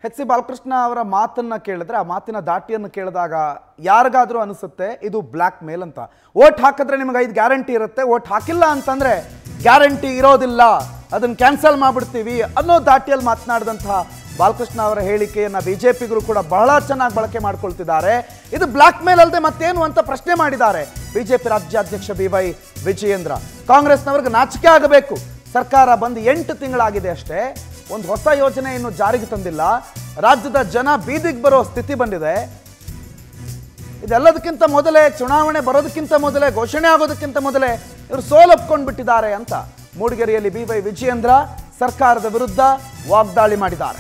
H C Balakrishna ಅವರ ಮಾತನ್ನ ಕೇಳಿದ್ರೆ ಆ ಮಾತಿನ ದಾಟಿಯನ್ನು ಕೇಳಿದಾಗ ಯಾರಿಗಾದ್ರೂ ಅನಿಸುತ್ತೆ ಇದು ಬ್ಲ್ಯಾಕ್ ಮೇಲ್ ಅಂತ ಓಟ್ ಹಾಕಿದ್ರೆ ನಿಮಗೆ ಐದು ಗ್ಯಾರಂಟಿ ಇರುತ್ತೆ ಓಟ್ ಹಾಕಿಲ್ಲ ಅಂತಂದ್ರೆ ಗ್ಯಾರಂಟಿ ಇರೋದಿಲ್ಲ ಅದನ್ನ ಕ್ಯಾನ್ಸಲ್ ಮಾಡ್ಬಿಡ್ತೀವಿ ಅನ್ನೋ ದಾಟಿಯಲ್ಲಿ ಮಾತನಾಡಿದಂತಹ ಬಾಲಕೃಷ್ಣ ಅವರ ಹೇಳಿಕೆಯನ್ನ ಬಿಜೆಪಿಗರು ಕೂಡ ಬಹಳ ಚೆನ್ನಾಗಿ ಬಳಕೆ ಮಾಡ್ಕೊಳ್ತಿದ್ದಾರೆ ಇದು ಬ್ಲ್ಯಾಕ್ ಮೇಲ್ ಅಲ್ಲದೆ ಮತ್ತೇನು ಅಂತ ಪ್ರಶ್ನೆ ಮಾಡಿದ್ದಾರೆ ಬಿಜೆಪಿ ರಾಜ್ಯಾಧ್ಯಕ್ಷ ಬಿ ವೈ ವಿಜಯೇಂದ್ರ ಕಾಂಗ್ರೆಸ್ನವ್ರಿಗೆ ನಾಚಿಕೆ ಆಗಬೇಕು ಸರ್ಕಾರ ಬಂದು ಎಂಟು ತಿಂಗಳಾಗಿದೆ ಅಷ್ಟೇ ಒಂದು ಹೊಸ ಯೋಜನೆ ಇನ್ನು ಜಾರಿಗೆ ತಂದಿಲ್ಲ ರಾಜ್ಯದ ಜನ ಬೀದಿಗೆ ಬರೋ ಸ್ಥಿತಿ ಬಂದಿದೆ ಇದೆಲ್ಲದಕ್ಕಿಂತ ಮೊದಲೇ ಚುನಾವಣೆ ಬರೋದಕ್ಕಿಂತ ಮೊದಲೇ ಘೋಷಣೆ ಆಗೋದಕ್ಕಿಂತ ಮೊದಲೇ ಇವರು ಸೋಲೊಪ್ಕೊಂಡು ಬಿಟ್ಟಿದ್ದಾರೆ ಅಂತ ಮೂಡಿಗೆರೆಯಲ್ಲಿ ಬಿ ವೈ ವಿಜಯೇಂದ್ರ ಸರ್ಕಾರದ ವಿರುದ್ಧ ವಾಗ್ದಾಳಿ ಮಾಡಿದ್ದಾರೆ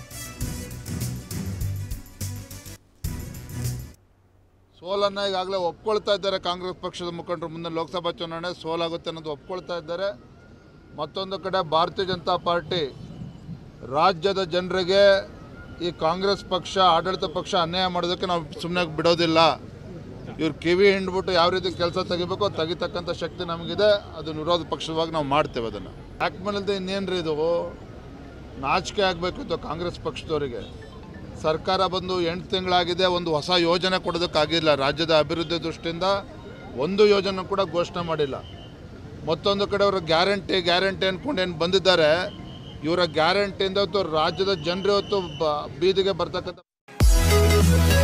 ಸೋಲನ್ನು ಈಗಾಗಲೇ ಒಪ್ಕೊಳ್ತಾ ಇದ್ದಾರೆ ಕಾಂಗ್ರೆಸ್ ಪಕ್ಷದ ಮುಖಂಡರು ಮುಂದೆ ಲೋಕಸಭಾ ಚುನಾವಣೆ ಸೋಲಾಗುತ್ತೆ ಅನ್ನೋದು ಒಪ್ಕೊಳ್ತಾ ಇದ್ದಾರೆ ಮತ್ತೊಂದು ಕಡೆ ಭಾರತೀಯ ಜನತಾ ಪಾರ್ಟಿ ರಾಜ್ಯದ ಜನರಿಗೆ ಈ ಕಾಂಗ್ರೆಸ್ ಪಕ್ಷ ಆಡಳಿತ ಪಕ್ಷ ಅನ್ಯಾಯ ಮಾಡೋದಕ್ಕೆ ನಾವು ಸುಮ್ಮನೆ ಬಿಡೋದಿಲ್ಲ ಇವ್ರು ಕಿವಿ ಹಿಂಡ್ಬಿಟ್ಟು ಯಾವ ರೀತಿ ಕೆಲಸ ತೆಗಿಬೇಕು ಅದು ತೆಗಿತಕ್ಕಂಥ ಶಕ್ತಿ ನಮಗಿದೆ ಅದು ವಿರೋಧ ಪಕ್ಷವಾಗಿ ನಾವು ಮಾಡ್ತೇವೆ ಅದನ್ನು ಯಾಕೆ ಮೇಲಿಂದ ಇನ್ನೇನು ರೀ ಇದು ನಾಚಿಕೆ ಆಗಬೇಕಿತ್ತು ಕಾಂಗ್ರೆಸ್ ಪಕ್ಷದವರಿಗೆ ಸರ್ಕಾರ ಬಂದು ಎಂಟು ತಿಂಗಳಾಗಿದೆ ಒಂದು ಹೊಸ ಯೋಜನೆ ಕೊಡೋದಕ್ಕಾಗಿಲ್ಲ ರಾಜ್ಯದ ಅಭಿವೃದ್ಧಿ ದೃಷ್ಟಿಯಿಂದ ಒಂದು ಯೋಜನೆ ಕೂಡ ಘೋಷಣೆ ಮಾಡಿಲ್ಲ ಮತ್ತೊಂದು ಕಡೆ ಅವರು ಗ್ಯಾರಂಟಿ ಗ್ಯಾರಂಟಿ ಅಂದ್ಕೊಂಡು ಏನು ಬಂದಿದ್ದಾರೆ ಇವರ ಗ್ಯಾರಂಟಿಯಿಂದ ಇವತ್ತು ರಾಜ್ಯದ ಜನರು ಇವತ್ತು ಬ- ಬೀದಿಗೆ ಬರ್ತಕ್ಕಂಥ